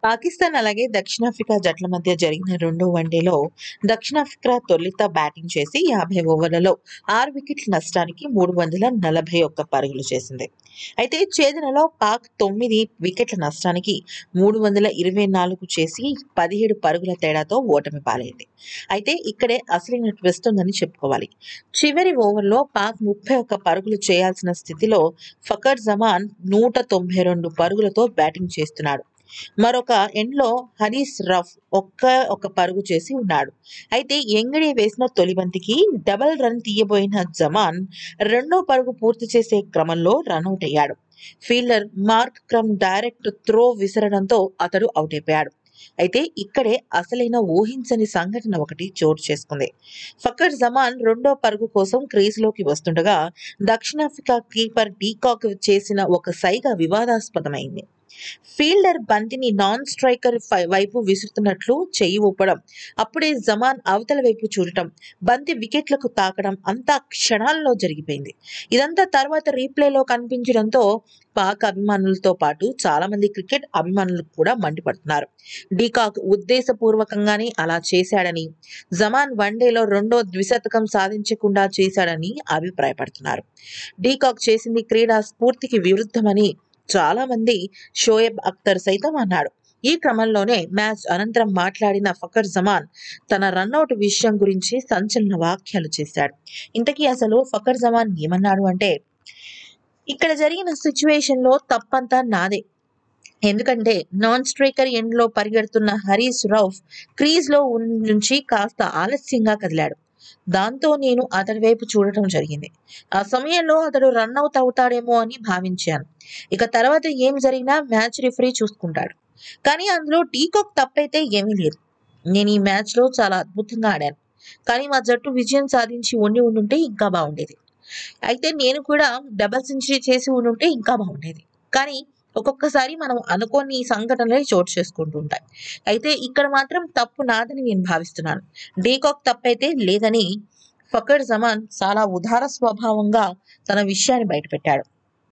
పాకిస్తాన్ అలాగే దక్షిణాఫ్రికా జట్ల మధ్య జరిగిన రెండో వన్డేలో దక్షిణాఫ్రికా తొలిత బ్యాటింగ్ చేసి యాభై ఓవర్లలో ఆరు వికెట్ల నష్టానికి మూడు వందల నలభై ఒక్క పరుగులు చేసింది అయితే ఛేదనలో పాక్ తొమ్మిది వికెట్ల నష్టానికి మూడు వందల ఇరవై నాలుగు చేసి పదిహేడు పరుగుల తేడాతో ఓటమి పాలైంది అయితే ఇక్కడే అసలైన ట్విస్ట్ ఉందని చెప్పుకోవాలి చివరి ఓవర్లో పాక్ ముప్పై ఒక్క పరుగులు చేయాల్సిన స్థితిలో ఫకర్ జమాన్ నూట తొంభై రెండు పరుగులతో బ్యాటింగ్ చేస్తున్నాడు మరొక ఎండ్లో హరీస్ రఫ్ ఒక్క ఒక పరుగు చేసి ఉన్నాడు అయితే ఎంగడి వేసిన తొలి బంతికి డబల్ రన్ తీయబోయిన జమాన్ రెండో పరుగు పూర్తి చేసే క్రమంలో రన్అట్ అయ్యాడు fielder Markram direct throw విసరడంతో అతడు అవుట్ అయిపోయాడు అయితే ఇక్కడే అసలైన ఊహించని సంఘటన ఒకటి చోటు చేసుకుంది ఫకర్ జమాన్ రెండో పరుగు కోసం క్రీజ్లోకి వస్తుండగా దక్షిణాఫ్రికా కీపర్ డీకాక్ చేసిన ఒక సైగ వివాదాస్పదమైంది ఫీల్డర్ బంతిని నాన్ స్ట్రైకర్ ఫై- వైపు విసురుతున్నట్లు చెయ్యి ఊపడం అప్పుడే జమాన్ అవతల వైపు చూడటం బంతి వికెట్లకు తాకడం అంతా క్షణాల్లో జరిగిపోయింది ఇదంతా తర్వాత రీప్లేలో కనిపించడంతో పాక్ అభిమానులతో పాటు చాలా మంది క్రికెట్ అభిమానులు కూడా మండిపడుతున్నారు డీకాక్ ఉద్దేశపూర్వకంగానే అలా చేశాడని జమాన్ వన్డేలో రెండో ద్విశతకం సాధించకుండా చేశాడని అభిప్రాయపడుతున్నారు డీకాక్ చేసింది క్రీడా స్ఫూర్తికి విరుద్ధమని చాలా మంది షోయబ్ అఖ్తర్ సైతం అన్నాడు ఈ క్రమంలోనే మ్యాచ్ అనంతరం మాట్లాడిన ఫకర్ జమాన్ తన రన్అట్ విషయం గురించి సంచలన వ్యాఖ్యలు చేశాడు ఇంతకీ అసలు ఫకర్ జమాన్ ఏమన్నాడు అంటే ఇక్కడ జరిగిన సిచ్యువేషన్ లో తప్పంతా నాదే ఎందుకంటే నాన్ స్ట్రైకర్ ఎండ్ లో పరిగెడుతున్న హరీష్ రౌఫ్ క్రీజ్ లో ఉన్- నుంచి కాస్త ఆలస్యంగా కదిలాడు దాంతో నేను అతడి వైపు చూడటం జరిగింది ఆ సమయంలో అతడు రన్ అవుట్ అవుతాడేమో అని భావించాను ఇక తర్వాత ఏం జరిగినా మ్యాచ్ రిఫరీ చూసుకుంటాడు కానీ అందులో టీకాక్ తప్పైతే ఏమీ లేదు నేను ఈ మ్యాచ్ లో చాలా అద్భుతంగా ఆడాను కానీ మా జట్టు విజయం సాధించి ఉండి ఉండుంటే ఇంకా బాగుండేది అయితే నేను కూడా డబల్ సెంచరీ చేసి ఉండుంటే ఇంకా బాగుండేది కానీ ఒక్కొక్కసారి మనం అనుకోని సంఘటనలే చోటు చేసుకుంటూ ఉంటాయి అయితే ఇక్కడ మాత్రం తప్పు నాదని నేను భావిస్తున్నాను డీకాక్ తప్పైతే లేదని ఫకర్ జమాన్ చాలా ఉదార స్వభావంగా తన విషయాన్ని బయటపెట్టాడు